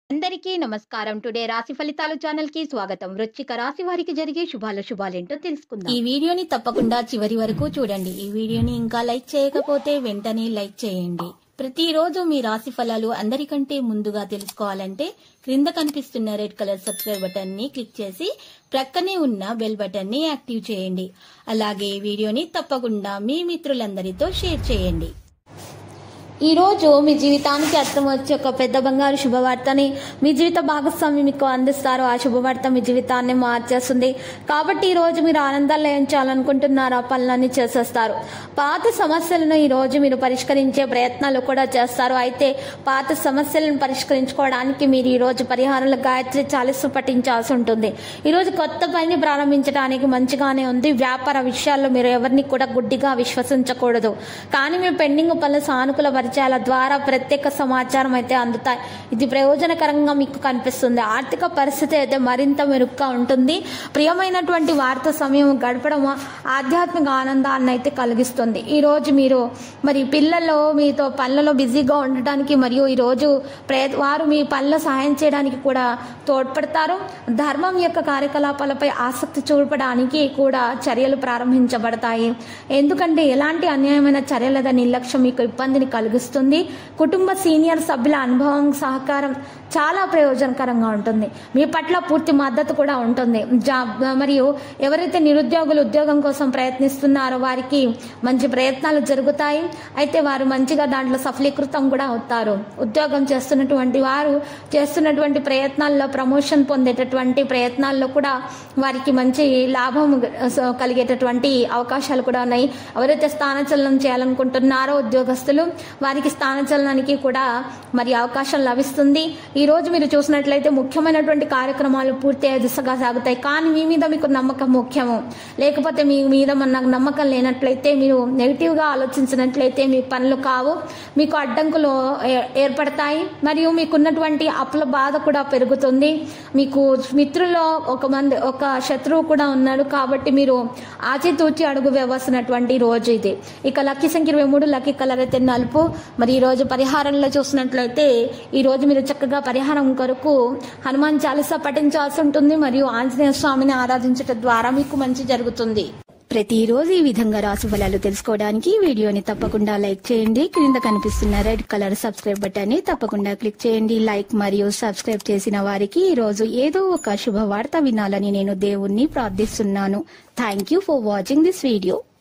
అందరికీ నమస్కారం టుడే రాశి ఫలితాలు ఛానల్ కి స్వాగతం వృశ్చిక రాశి వారికి జరిగే శుభాల శుభాలేంటో తెలుసుకుందాం ఈ వీడియోని తప్పకుండా చివరి వరకు చూడండి ఈ వీడియోని ఇంకా లైక్ చేయకపోతే వెంటనే లైక్ చేయండి ప్రతిరోజు మీ రాశి ఫలాలు అందరికంటే ముందుగా తెలుసుకోవాలంటే క్రింద కనిపిస్తున్న రెడ్ కలర్ సబ్స్క్రైబ్ బటన్ ని క్లిక్ చేసి ప్రక్కనే ఉన్న బెల్ బటన్ ని యాక్టివ్ చేయండి అలాగే ఈ వీడియోని తప్పకుండా మీ మిత్రులందరితో షేర్ చేయండి ఈ రోజు మీ జీవితానికి అర్థం వచ్చే ఒక పెద్ద బంగారు శుభవార్తని మీ జీవిత భాగస్వామి మీకు అందిస్తారు ఆ శుభవార్త మీ జీవితాన్ని మార్చేస్తుంది కాబట్టి ఈ రోజు మీరు ఆనందాలు చేయాలనుకుంటున్నారు ఆ పనులన్నీ చేసేస్తారు పాత సమస్యలను ఈ రోజు మీరు పరిష్కరించే ప్రయత్నాలు కూడా చేస్తారు అయితే పాత సమస్యలను పరిష్కరించుకోవడానికి మీరు ఈ రోజు పరిహారాలు గాయత్రి చాలీసు పఠించాల్సి ఉంటుంది ఈ రోజు కొత్త పని ప్రారంభించడానికి మంచిగానే ఉంది వ్యాపార విషయాల్లో మీరు ఎవరిని కూడా గుడ్డిగా విశ్వసించకూడదు కానీ మీ పెండింగ్ పనులు సానుకూల పరిచయాల ద్వారా ప్రత్యేక సమాచారం అయితే అందుతాయి ఇది ప్రయోజనకరంగా మీకు కనిపిస్తుంది ఆర్థిక పరిస్థితి అయితే మరింత మెరుగ్గా ఉంటుంది ప్రియమైనటువంటి వార్త సమయం గడపడం ఆధ్యాత్మిక ఆనందాన్ని అయితే కలిగిస్తుంది ఈ రోజు మీరు మరి పిల్లలు మీతో పనులలో బిజీగా ఉండటానికి మరియు ఈ రోజు ప్రయ వారు మీ పనుల సహాయం చేయడానికి కూడా తోడ్పడతారు ధర్మం యొక్క కార్యకలాపాలపై ఆసక్తి చూపడానికి కూడా చర్యలు ప్రారంభించబడతాయి ఎందుకంటే ఎలాంటి అన్యాయమైన చర్యల నిర్లక్ష్యం మీకు ఇబ్బందిని కలిగిస్తుంది కుటుంబ సీనియర్ సభ్యుల అనుభవం సహకారం చాలా ప్రయోజనకరంగా ఉంటుంది మీ పట్ల పూర్తి మద్దతు కూడా ఉంటుంది జాబ్ మరియు ఎవరైతే నిరుద్యోగులు ఉద్యోగం కోసం ప్రయత్నిస్తున్నారో వారికి మంచి ప్రయత్నాలు జరుగుతాయి అయితే వారు మంచిగా దాంట్లో సఫలీకృతం కూడా అవుతారు ఉద్యోగం చేస్తున్నటువంటి వారు చేస్తున్నటువంటి ప్రయత్నాల్లో ప్రమోషన్ పొందేటటువంటి ప్రయత్నాల్లో కూడా వారికి మంచి లాభం స- కలిగేటటువంటి అవకాశాలు కూడా ఉన్నాయి ఎవరైతే స్థానచలనం చేయాలనుకుంటున్నారో ఉద్యోగస్తులు వారికి స్థానచలనానికి కూడా మరి అవకాశం లభిస్తుంది ఈ రోజు మీరు చూసినట్లయితే ముఖ్యమైనటువంటి కార్యక్రమాలు పూర్తి అయ్యే దిశగా సాగుతాయి కానీ మీ మీద మీకు నమ్మకం ముఖ్యము లేకపోతే మీ మీద నాకు నమ్మకం లేనట్లయితే మీరు నెగిటివ్గా ఆలోచించినట్లయితే మీ పనులు కావు మీకు అడ్డంకులు ఏ- ఏర్పడతాయి మరియు మీకున్నటువంటి అప్పుల బాధ కూడా పెరుగుతుంది మీకు మిత్రుల్లో ఒక మంది ఒక శత్రువు కూడా ఉన్నాడు కాబట్టి మీరు ఆచితూచి అడుగు వేవలసినటువంటి రోజు ఇది ఇక లక్కీ సంఖ్య ఇరవై మూడు లక్కీ కలర్ అయితే నలుపు మరి ఈ రోజు పరిహారంలో చూసినట్లయితే ఈ రోజు మీరు చక్కగా పరిహారం కొరకు హనుమాన్ చాలీసా పఠించాల్సి ఉంటుంది మరియు ఆంజనేయ స్వామిని ఆరాధించడం ద్వారా మీకు మంచి జరుగుతుంది ప్రతిరోజు ఈ విధంగా రాశి ఫలాలు తెలుసుకోవడానికి ఈ వీడియోని తప్పకుండా లైక్ చేయండి క్రింద కనిపిస్తున్న రెడ్ కలర్ సబ్స్క్రైబ్ బటన్ ని తప్పకుండా క్లిక్ చేయండి లైక్ మరియు సబ్స్క్రైబ్ చేసిన వారికి ఈ రోజు ఏదో ఒక శుభవార్త వినాలని నేను దేవుణ్ణి ప్రార్థిస్తున్నాను thank you for watching this video